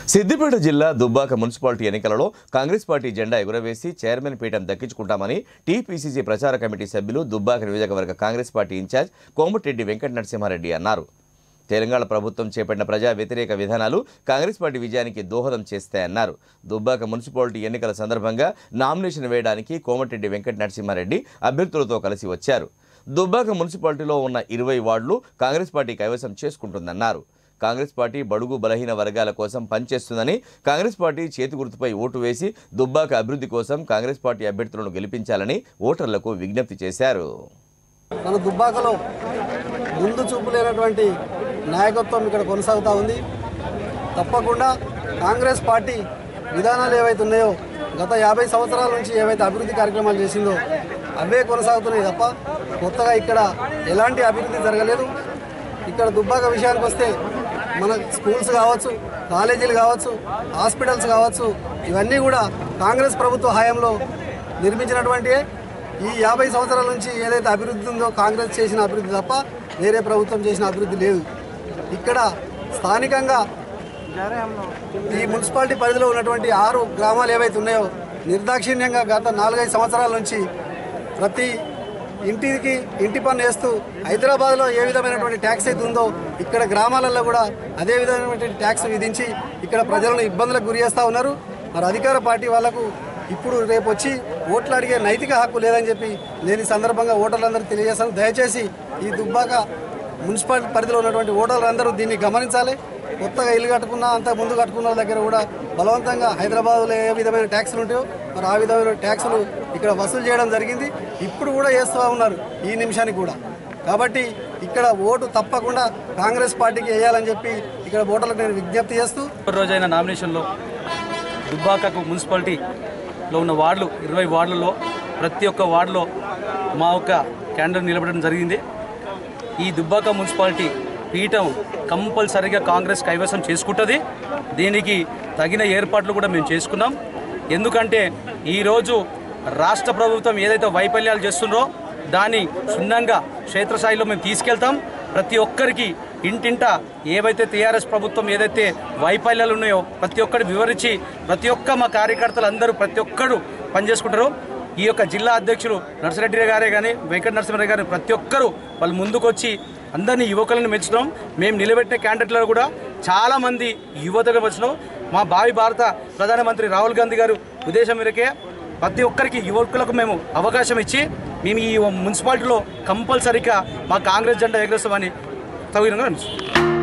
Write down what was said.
సిద్దిపేట జిల్లా దుబ్బాక మున్సిపాలిటీ ఎన్నికలలో కాంగ్రెస్ పార్టీ జెండా ఎగురవేసి చైర్మన్ పీఠం దక్కించుకుంటామని టీపీసీసీ ప్రచార కమిటీ సభ్యులు దుబ్బాక నియోజకవర్గ కాంగ్రెస్ పార్టీ ఇన్ఛార్జ్ కోమటిరెడ్డి వెంకట నరసింహారెడ్డి అన్నారు తెలంగాణ ప్రభుత్వం చేపట్టిన ప్రజా వ్యతిరేక విధానాలు కాంగ్రెస్ పార్టీ విజయానికి దోహదం చేస్తాయన్నారు దుబ్బాక మున్సిపాలిటీ ఎన్నికల సందర్భంగా నామినేషన్ వేయడానికి కోమటిరెడ్డి వెంకట నరసింహారెడ్డి అభ్యర్థులతో కలిసి వచ్చారు దుబ్బాక మున్సిపాలిటీలో ఉన్న ఇరవై వార్డులు కాంగ్రెస్ పార్టీ కైవసం చేసుకుంటుందన్నారు కాంగ్రెస్ పార్టీ బడుగు బలహీన వర్గాల కోసం పనిచేస్తుందని కాంగ్రెస్ పార్టీ చేతి గుర్తుపై ఓటు వేసి దుబ్బాక అభివృద్ధి కోసం కాంగ్రెస్ పార్టీ అభ్యర్థులను గెలిపించాలని ఓటర్లకు విజ్ఞప్తి చేశారు మన దుబ్బాకలో ముందు చూపు లేనటువంటి నాయకత్వం ఇక్కడ కొనసాగుతూ ఉంది తప్పకుండా కాంగ్రెస్ పార్టీ విధానాలు ఏవైతే ఉన్నాయో గత యాభై సంవత్సరాల నుంచి ఏవైతే అభివృద్ధి కార్యక్రమాలు చేసిందో అవే కొనసాగుతున్నాయి తప్ప కొత్తగా ఇక్కడ ఎలాంటి అభివృద్ధి జరగలేదు ఇక్కడ దుబ్బాక విషయానికి వస్తే మన స్కూల్స్ కావచ్చు కాలేజీలు కావచ్చు హాస్పిటల్స్ కావచ్చు ఇవన్నీ కూడా కాంగ్రెస్ ప్రభుత్వ హయాంలో నిర్మించినటువంటి ఈ యాభై సంవత్సరాల నుంచి ఏదైతే అభివృద్ధి ఉందో కాంగ్రెస్ చేసిన అభివృద్ధి తప్ప వేరే ప్రభుత్వం చేసిన అభివృద్ధి లేదు ఇక్కడ స్థానికంగా ఈ మున్సిపాలిటీ పరిధిలో ఉన్నటువంటి ఆరు గ్రామాలు ఏవైతే ఉన్నాయో నిర్దాక్షిణ్యంగా గత నాలుగైదు సంవత్సరాల నుంచి ప్రతి ఇంటికి ఇంటి పన్ను వేస్తూ హైదరాబాద్లో ఏ విధమైనటువంటి ట్యాక్స్ అయితే ఉందో ఇక్కడ గ్రామాలలో కూడా అదే విధమైనటువంటి ట్యాక్స్ విధించి ఇక్కడ ప్రజలను ఇబ్బందులకు గురి చేస్తూ ఉన్నారు మరి అధికార పార్టీ వాళ్ళకు ఇప్పుడు రేపు వచ్చి ఓట్లు అడిగే నైతిక హక్కు లేదని చెప్పి నేను ఈ సందర్భంగా ఓటర్లందరూ తెలియజేస్తాను దయచేసి ఈ దుబ్బాక మున్సిపాలిటీ పరిధిలో ఉన్నటువంటి ఓటర్లందరూ దీన్ని గమనించాలి కొత్తగా ఇల్లు కట్టుకున్నా అంత ముందు కట్టుకున్న వాళ్ళ దగ్గర కూడా బలవంతంగా హైదరాబాద్లో ఏ విధమైన ట్యాక్సులు ఉంటాయో మరి ఆ విధమైన ట్యాక్సులు ఇక్కడ వసూలు చేయడం జరిగింది ఇప్పుడు కూడా చేస్తూ ఉన్నారు ఈ నిమిషానికి కూడా కాబట్టి ఇక్కడ ఓటు తప్పకుండా కాంగ్రెస్ పార్టీకి వేయాలని చెప్పి ఇక్కడ ఓటర్లకు నేను విజ్ఞప్తి చేస్తూ రోజైన నామినేషన్లో దుబ్బాకకు మున్సిపాలిటీలో ఉన్న వార్డులు ఇరవై వార్డులలో ప్రతి ఒక్క వార్డులో మా యొక్క క్యాండిడేట్ నిలబడడం జరిగింది ఈ దుబ్బాక మున్సిపాలిటీ పీఠం కంపల్సరీగా కాంగ్రెస్ కైవసం చేసుకుంటుంది దీనికి తగిన ఏర్పాట్లు కూడా మేము చేసుకున్నాం ఎందుకంటే ఈరోజు రాష్ట్ర ప్రభుత్వం ఏదైతే వైఫల్యాలు చేస్తుందో దాన్ని క్షుణ్ణంగా క్షేత్రస్థాయిలో మేము తీసుకెళ్తాం ప్రతి ఒక్కరికి ఇంటింట ఏవైతే టీఆర్ఎస్ ప్రభుత్వం ఏదైతే వైఫల్యాలు ఉన్నాయో ప్రతి ఒక్కరు వివరించి ప్రతి ఒక్క మా కార్యకర్తలు అందరూ ప్రతి ఒక్కరు పనిచేసుకుంటారు ఈ యొక్క జిల్లా అధ్యక్షులు నర్సిరెడ్డి గారే కానీ వెంకట నరసింహారెడ్డి గారు ప్రతి ఒక్కరూ వాళ్ళు ముందుకొచ్చి అందరినీ యువకులను మెచ్చుతాం మేము నిలబెట్టిన క్యాండిడేట్లలో కూడా చాలామంది యువతగా వచ్చినాం మా భావి భారత ప్రధానమంత్రి రాహుల్ గాంధీ గారు ఉద్దేశం మేరకే ప్రతి ఒక్కరికి యువకులకు మేము అవకాశం ఇచ్చి మేము ఈ మున్సిపాలిటీలో కంపల్సరీగా మా కాంగ్రెస్ జెండా ఎగరేస్తామని తగినంగా అనిపిస్తుంది